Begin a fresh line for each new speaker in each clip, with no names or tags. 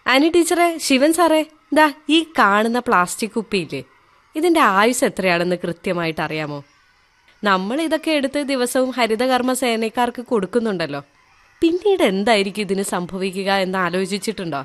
Annie ടീച്ചറെ ശിവൻ സാറേ ദാ ഈ കാണുന്ന പ്ലാസ്റ്റിക് കുപ്പിയില്ലേ ഇതിന്റെ ആയുസ് എത്രയാണെന്ന് കൃത്യമായിട്ട് അറിയാമോ നമ്മൾ ഇതൊക്കെ എടുത്ത് ദിവസവും ഹരിതകർമ്മ സേനക്കാർക്ക് കൊടുക്കുന്നുണ്ടല്ലോ പിന്നീട് എന്തായിരിക്കും ഇതിന് സംഭവിക്കുക എന്ന് ആലോചിച്ചിട്ടുണ്ടോ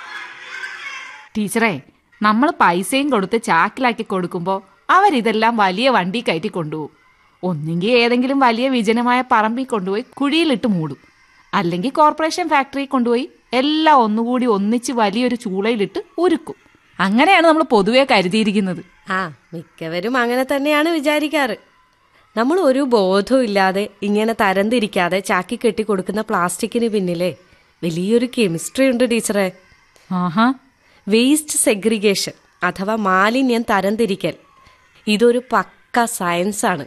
ടീച്ചറെ നമ്മൾ പൈസയും കൊടുത്ത് ചാക്കിലാക്കി കൊടുക്കുമ്പോൾ അവരിതെല്ലാം വലിയ വണ്ടി കയറ്റി കൊണ്ടുപോകും ഒന്നെങ്കിൽ ഏതെങ്കിലും വലിയ വിജനമായ പറമ്പിൽ കൊണ്ടുപോയി കുഴിയിലിട്ട് മൂടും അല്ലെങ്കിൽ കോർപ്പറേഷൻ ഫാക്ടറി കൊണ്ടുപോയി എല്ലാം ഒന്നുകൂടി ഒന്നിച്ച് വലിയൊരു ചൂളയിലിട്ട് ഉരുക്കും അങ്ങനെയാണ് നമ്മൾ പൊതുവെ കരുതിയിരിക്കുന്നത്
ആ മിക്കവരും അങ്ങനെ തന്നെയാണ് വിചാരിക്കാറ് നമ്മൾ ഒരു ബോധവും ഇല്ലാതെ ഇങ്ങനെ തരംതിരിക്കാതെ ചാക്കി കെട്ടി കൊടുക്കുന്ന പ്ലാസ്റ്റിക്കിന് പിന്നിലെ വലിയൊരു കെമിസ്ട്രി ഉണ്ട് ടീച്ചറെ
ആഹാ
വേസ്റ്റ് സെഗ്രിഗേഷൻ അഥവാ മാലിന്യം തരംതിരിക്കൽ ഇതൊരു പക്ക സയൻസ് ആണ്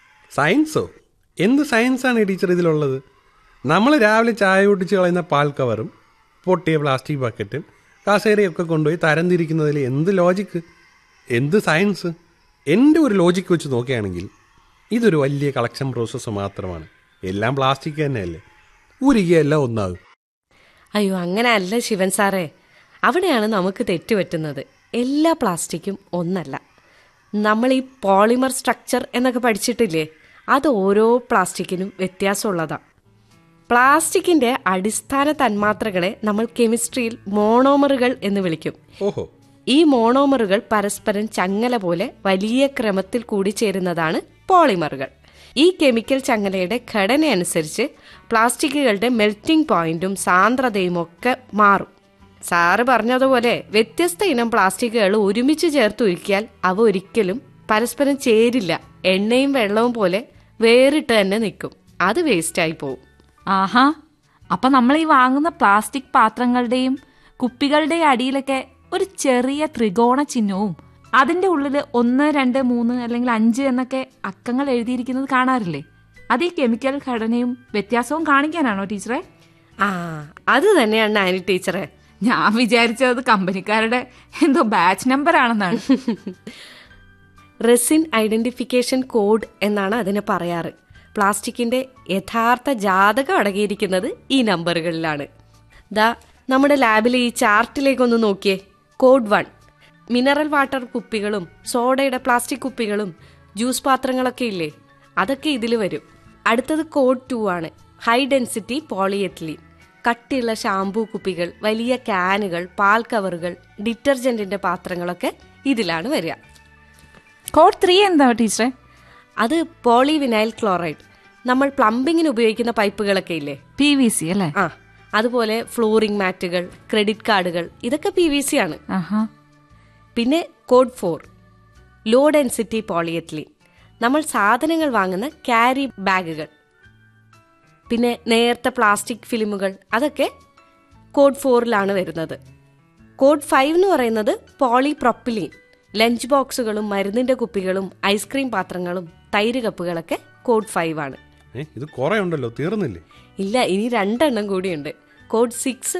സയൻസോ എന്ത് സയൻസാണ് ടീച്ചർ ഇതിലുള്ളത് നമ്മൾ രാവിലെ ചായ പൊട്ടിച്ച് കളയുന്ന പാൽ കവറും പൊട്ടിയ പ്ലാസ്റ്റിക് ബക്കറ്റും കസേരയൊക്കെ കൊണ്ടുപോയി തരംതിരിക്കുന്നതിൽ എന്ത് ലോജിക്ക് എന്ത് സയൻസ് എൻ്റെ ഒരു ലോജിക്ക് വെച്ച് നോക്കുകയാണെങ്കിൽ ഇതൊരു വലിയ കളക്ഷൻ പ്രോസസ്സ് മാത്രമാണ് എല്ലാം പ്ലാസ്റ്റിക് തന്നെയല്ലേ ഉരുകിയ എല്ലാം ഒന്നാകും
അയ്യോ അങ്ങനെ അല്ല ശിവൻ സാറേ അവിടെയാണ് നമുക്ക് തെറ്റുപറ്റുന്നത് എല്ലാ പ്ലാസ്റ്റിക്കും ഒന്നല്ല നമ്മൾ ഈ പോളിമർ സ്ട്രക്ചർ എന്നൊക്കെ പഠിച്ചിട്ടില്ലേ അത് ഓരോ പ്ലാസ്റ്റിക്കിനും വ്യത്യാസമുള്ളതാണ് പ്ലാസ്റ്റിക്കിന്റെ അടിസ്ഥാന തന്മാത്രകളെ നമ്മൾ കെമിസ്ട്രിയിൽ മോണോമറുകൾ എന്ന് വിളിക്കും
ഓഹോ
ഈ മോണോമറുകൾ പരസ്പരം ചങ്ങല പോലെ വലിയ ക്രമത്തിൽ കൂടിച്ചേരുന്നതാണ് പോളിമറുകൾ ഈ കെമിക്കൽ ചങ്ങലയുടെ ഘടനയനുസരിച്ച് പ്ലാസ്റ്റിക്കുകളുടെ മെൽറ്റിംഗ് പോയിന്റും സാന്ദ്രതയും ഒക്കെ മാറും സാറ് പറഞ്ഞതുപോലെ വ്യത്യസ്ത ഇനം പ്ലാസ്റ്റിക്കുകൾ ഒരുമിച്ച് ചേർത്ത് ഉരുക്കിയാൽ അവ ഒരിക്കലും പരസ്പരം ചേരില്ല എണ്ണയും വെള്ളവും പോലെ വേറിട്ട് തന്നെ നിൽക്കും അത് വേസ്റ്റായി പോവും
ആഹാ അപ്പൊ നമ്മൾ ഈ വാങ്ങുന്ന പ്ലാസ്റ്റിക് പാത്രങ്ങളുടെയും കുപ്പികളുടെയും അടിയിലൊക്കെ ഒരു ചെറിയ ത്രികോണ ചിഹ്നവും അതിന്റെ ഉള്ളിൽ ഒന്ന് രണ്ട് മൂന്ന് അല്ലെങ്കിൽ അഞ്ച് എന്നൊക്കെ അക്കങ്ങൾ എഴുതിയിരിക്കുന്നത് കാണാറില്ലേ അത് ഈ കെമിക്കൽ ഘടനയും വ്യത്യാസവും കാണിക്കാനാണോ ടീച്ചറെ
ആ അത് തന്നെയാണ് ആനി ടീച്ചറെ
ഞാൻ വിചാരിച്ചത് കമ്പനിക്കാരുടെ എന്തോ ബാച്ച് നമ്പർ ആണെന്നാണ്
റെസിൻ ഐഡന്റിഫിക്കേഷൻ കോഡ് എന്നാണ് അതിനെ പറയാറ് പ്ലാസ്റ്റിക്കിന്റെ യഥാർത്ഥ ജാതകം അടങ്ങിയിരിക്കുന്നത് ഈ നമ്പറുകളിലാണ് ദാ നമ്മുടെ ലാബിലെ ഈ ചാർട്ടിലേക്കൊന്ന് നോക്കിയേ കോഡ് വൺ മിനറൽ വാട്ടർ കുപ്പികളും സോഡയുടെ പ്ലാസ്റ്റിക് കുപ്പികളും ജ്യൂസ് പാത്രങ്ങളൊക്കെ ഇല്ലേ അതൊക്കെ ഇതിൽ വരും അടുത്തത് കോഡ് ടു ആണ് ഹൈ ഡെൻസിറ്റി പോളിയെത്തിലീൻ കട്ടിയുള്ള ഷാംപൂ കുപ്പികൾ വലിയ ക്യാനുകൾ പാൽ കവറുകൾ ഡിറ്റർജന്റിന്റെ പാത്രങ്ങളൊക്കെ ഇതിലാണ് വരിക
കോഡ് ത്രീ എന്താ ടീച്ചറെ
അത് പോളിവിനൈൽ ക്ലോറൈഡ് നമ്മൾ പ്ലംബിങ്ങിന് ഉപയോഗിക്കുന്ന പൈപ്പുകളൊക്കെ ഇല്ലേ
പി വി സി അല്ലേ
ആ അതുപോലെ ഫ്ലോറിംഗ് മാറ്റുകൾ ക്രെഡിറ്റ് കാർഡുകൾ ഇതൊക്കെ പി വി സി ആണ്
ആഹാ
പിന്നെ code four low density polyethylene നമ്മൾ സാധനങ്ങൾ വാങ്ങുന്ന ക്യാരി ബാഗുകൾ പിന്നെ നേർത്ത പ്ലാസ്റ്റിക് ഫിലിമുകൾ അതൊക്കെ കോഡ് ഫോറിലാണ് വരുന്നത് കോഡ് ഫൈവ് എന്ന് പറയുന്നത് പോളിപ്രൊപ്പിലീൻ ലഞ്ച് ബോക്സുകളും മരുന്നിന്റെ കുപ്പികളും ഐസ്ക്രീം പാത്രങ്ങളും തൈര് കപ്പുകളൊക്കെ കോഡ് ഫൈവ് ആണ്
ഏ ഇത് കുറേ ഉണ്ടല്ലോ തീർന്നില്ലേ
ഇല്ല ഇനി രണ്ടെണ്ണം കൂടിയുണ്ട് കോഡ് സിക്സ്